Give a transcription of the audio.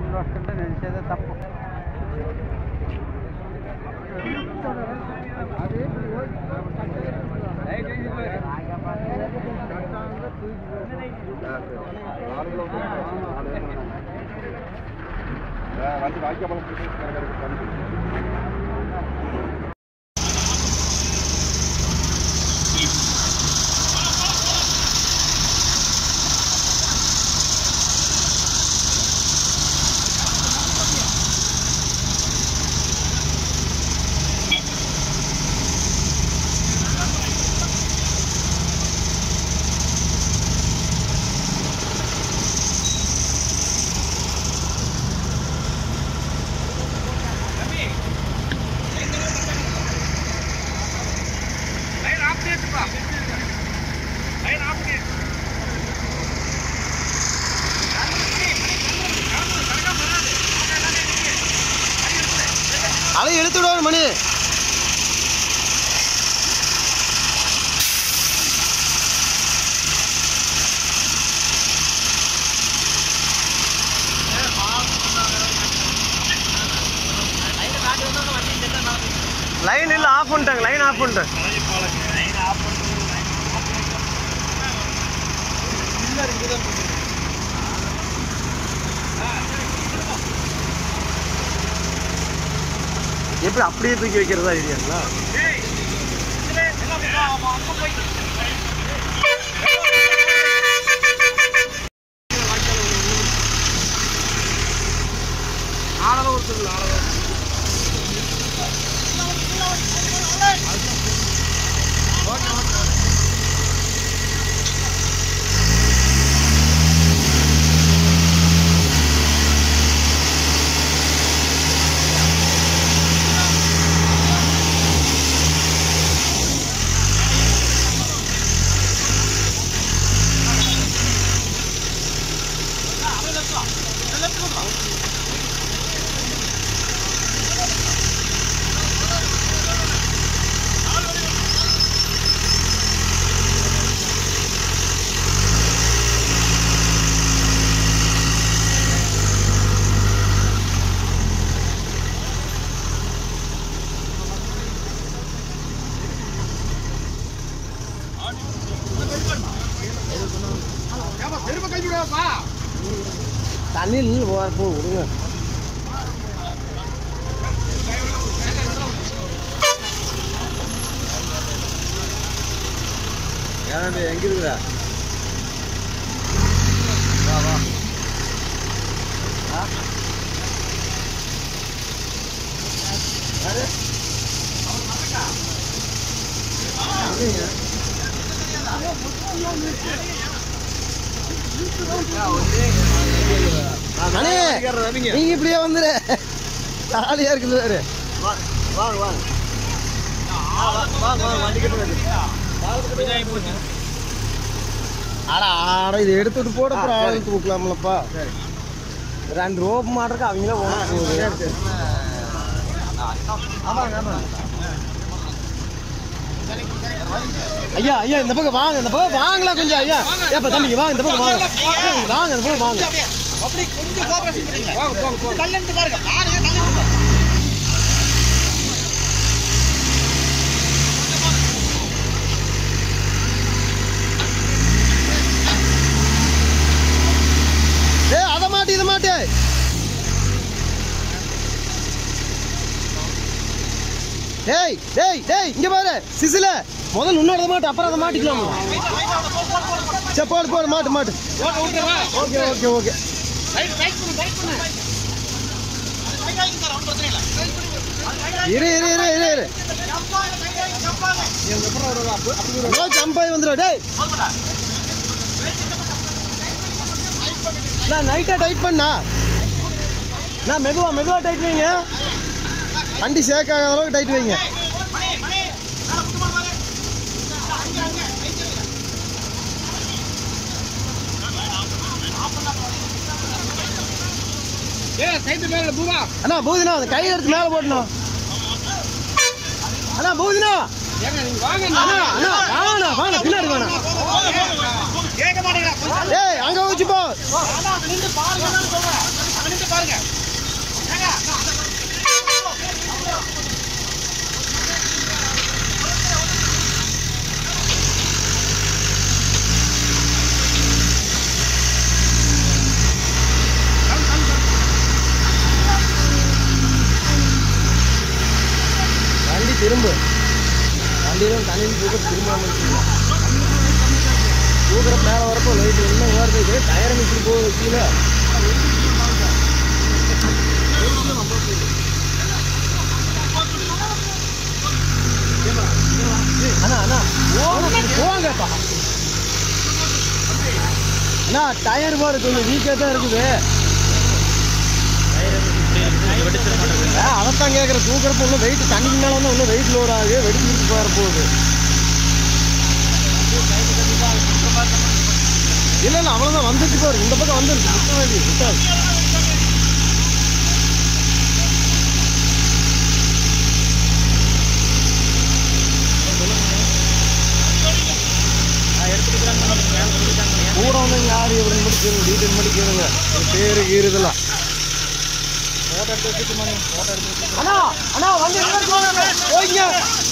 దాంట్లో వస్తుంటే నిలిచేదే తప్పు வந்து வாய்க்காமலம் அலை இழுத்து விடுவாரு மணி லைன் இல்ல ஆஃப் பண்ணிட்டாங்க லைன் ஆஃப் பண்ணிட்டாங்க எப்படி அப்படியே தூக்கி வைக்கிறதா ஐடியாங்களா தண்ணியில் போ விடுங்க ஏன் எங்க இருக்குதா மணி நீங்க இப்படியே வந்துரு ஜாலியா இருக்குது பாரு வாங்க வாங்க வாங்க வாங்க வண்டி கட்டு ஆடா ஆடா இதை எடுத்துட்டு போட அப்புறம் ஆள் தூக்கலாம்லப்பா ரெண்டு ரோப் மாட்டுறக்கு அவங்களே போகணும் ஆமாங்க ஆமாங்க ஐயா ஐயா இந்த பக்கம் வாங்க இந்த பக்கம் வாங்கலாம் கொஞ்சம் ஐயா ஏப்பா தம்பிங்க வாங்க இந்த பக்கம் வாங்க ஏய், வாங்க இந்த பக்கம் வாங்க ஏய் அதை மாட்டு இதை மாட்டு டேய் டேய் டேய் இங்க பாரு சிசில முதல்ல உன்னோட மாட்டு அப்புறம் அதை மாட்டிக்கலாம் சரி போடு போடு மாட்டு மாட்டு ஓகே ஓகே ஓகே இரு இரு இரு இரு இரு ஜம்ப் ஆகி வந்துடும் டேய் நான் நைட்டா டைட் பண்ணா நான் மெதுவா மெதுவா டைட் வைங்க வண்டி ஷேக் ஆகாத அளவுக்கு டைட் வைங்க அண்ணா பூதினா அந்த கையை எடுத்து மேல போட்டணும் அண்ணா பூதினா அண்ணா அண்ணா வாங்கண்ணா வாங்க பின்னாடி வேணாம் ஏய் அங்க வச்சு போ வண்டி திரும்ப வண்டியிலும் தண்ணியில் தூக்க திரும்பாமல் இருக்குங்க தூக்குற மேலே வரப்போ லைட் இன்னும் வருது டயர் மிஷின் போகுது கீழே அண்ணா அண்ணா போங்க போங்கப்பா அண்ணா டயர் பாரு கொஞ்சம் வீக்காக தான் இருக்குது ஆ, அதைத்தான் கேட்குறேன் தூக்குறப்ப இன்னும் வெயிட் தண்ணிக்கு மேலே வந்து இன்னும் வெயிட் லோட் ஆகுது வெடிச்சு போகிற போகுது இல்லை இல்லை அவ்வளோதான் வந்துட்டு பாரு இந்த பக்கம் வந்துருச்சு விட்ட வேண்டியது விட்டாது கூட வந்து யார் இவருன்னு மட்டும் கேளுங்க டீட்டெயில் மட்டும் கேளுங்க பேரு கீரு இதெல்லாம் அண்ணா அண்ணா வந்து போய்ங்க